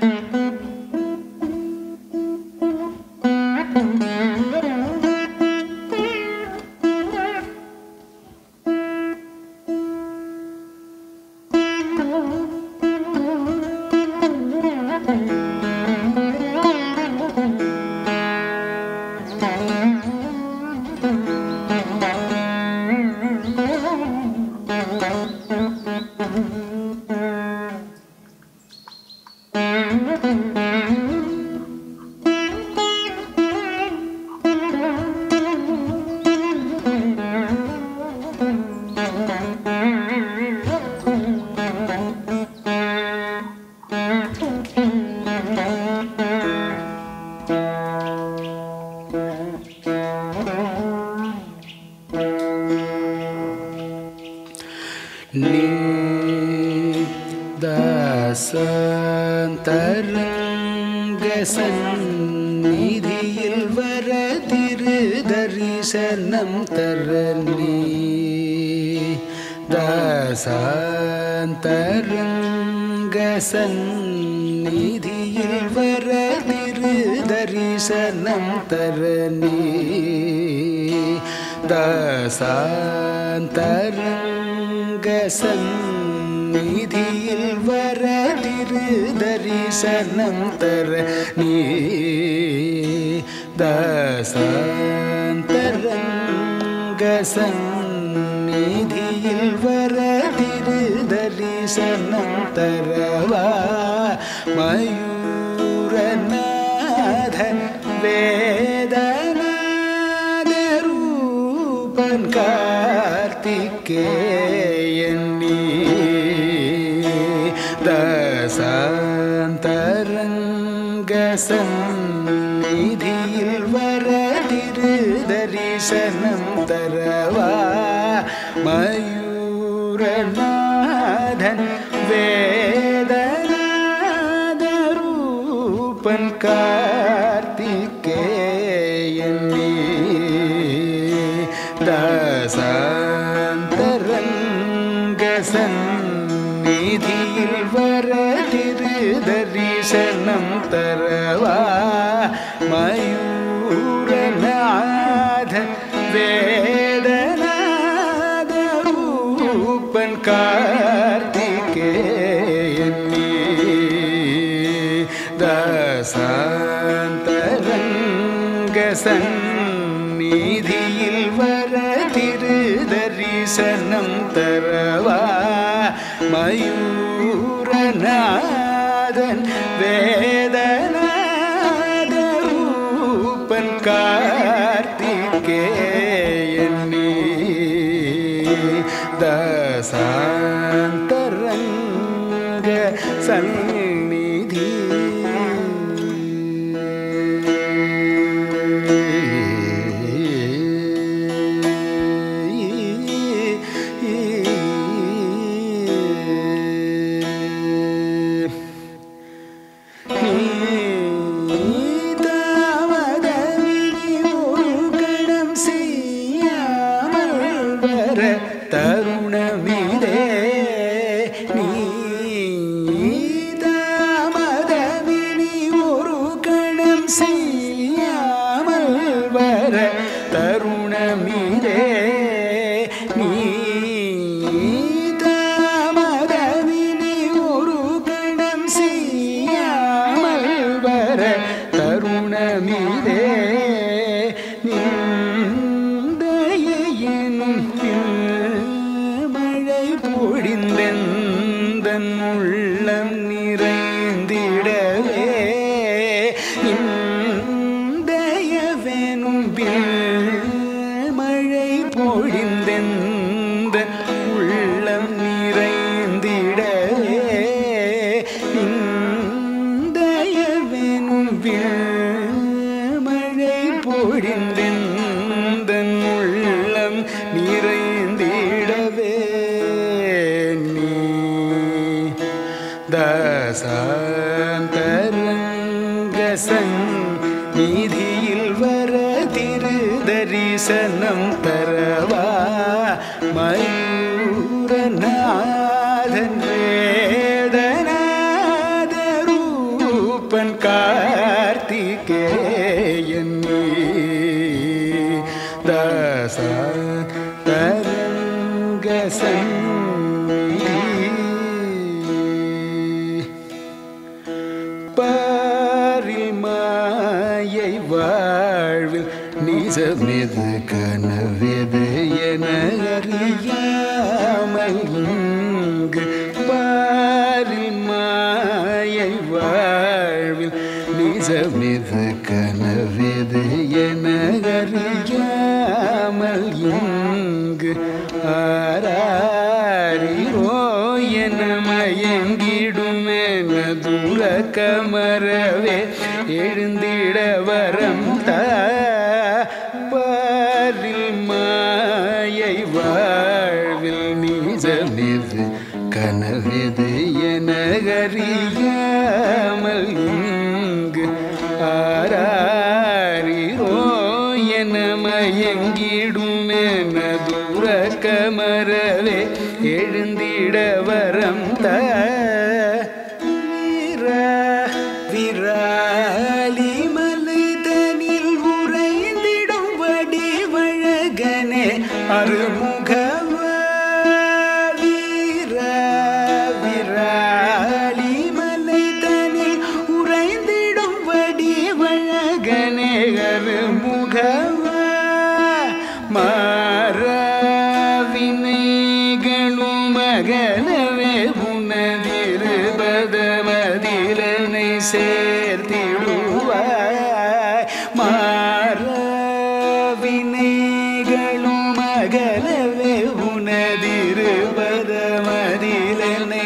நீ தாசந்தரங்க சந்நிதியில் வர திரு தரிசனம் தர நீ தாசாந்தரங்க சந்நிதியில் வர திரு தரிசனம் தர நீ தாசாந்தரங்க சந்நிதியில் வர திரு தரிசனம் தர நீ தாசாந்தரங்க சந்நிதியில் வர திரு தரிசனம் தரவா மயூரநாதன் வேதநாத ரூபன் கார்த்திகேயன் நீ தசாந்தரங்க சந்நிதியில் வர திரு தரிசனம் தரவா மயூரநாதன் வேதநாத ரூபன் கார்த்திகேயன் நீ தாசாந்தரங்க சந்நிதியில் வர திரு தரிசனம் தரவா மயூரநாதன் வேதநாத ரூபன் கார்த்திகேயன் நீ தாசாந்தரங்க சந்நிதியில் வர திரு தரிசனம் தரவா மயூரநாதன் வேதநாத ரூபன் கார்த்திகேயன் நீ தாசாந்தரங்க சந்நிதி தருணமிதே நீ தாமதமினி ஒரு கணம் செய்யாமல் வர தருணமிதே நீ தாமதமினி ஒரு கணம் செய்யாமல் வர தருணமிதே நிந்தையனும் மழை பொழிந்தெந்தன் உள்ளம் நிறைந்திடவே இந்தயவெனும் மழை பொழிந்தெந்த உள்ளம் நிறைந்திடவே இந்தயவெனும் மழை பொழிந்தெந்தன் உள்ளம் நிறைந்திடவே நீ தசாந்தரங்க சந்நிதியில் வர திரு தரிசனம் தரவா மயூரநாதன் வேதநாத ரூபன் பாரில் மாயை வாழ்வில் நிஜமெது கனவெது என அறியாமல் இங்கு பாரில் மாயை வாழ்வில் நிஜமெது கனவெது என அறியாமல் இங்கு ஆராரிரோ என மயங்கிடுமென தூர கமரவே எழுந்திட வரம் தாரில் மாயை வாழ்வில் நீஜமெது கனவெது என அறியாமல் இங்கு ஆராரிரோ என மயங்கிடுமென தூர கமரவே எழுந்திட வரம் த விராலி மலைதனில் உறைந்திடும் வடிவழகனே அருமுகவ விராலி மலைதனில் உறைந்திடும் வடிவழகனே அருமுகவ மாறவினைகளும் மகனவே உனதிருபதமதிலனை சேர்த்திடுவாய் மாறவினைகளும் மகனவே உனதிருபதமதிலனை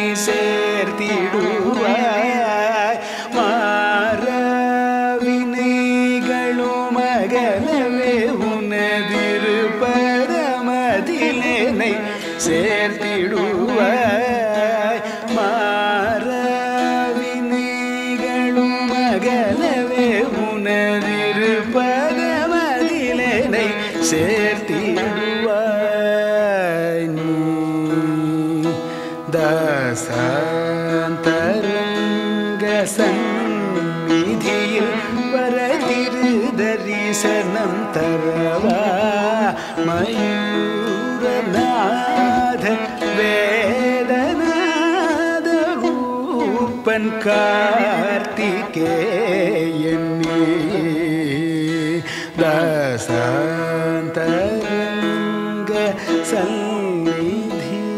சேர்த்திடுவாய் மாறவினைகளும் மகனவே உனதிருப்பதமதிலனை சேர்த்திடுவாய் மாறவினைகளும் மகனவே உனதிருப்பதமதிலனை சேர்த்திடுவாய் நீ தாசாந்தரங்க சந்நிதியில் வரதிரு தரிசனம் தரவா மயூரநாத வேதநாத ரூபன் கார்த்திகேயன் நீ தாசாந்தரங்க சந்நிதி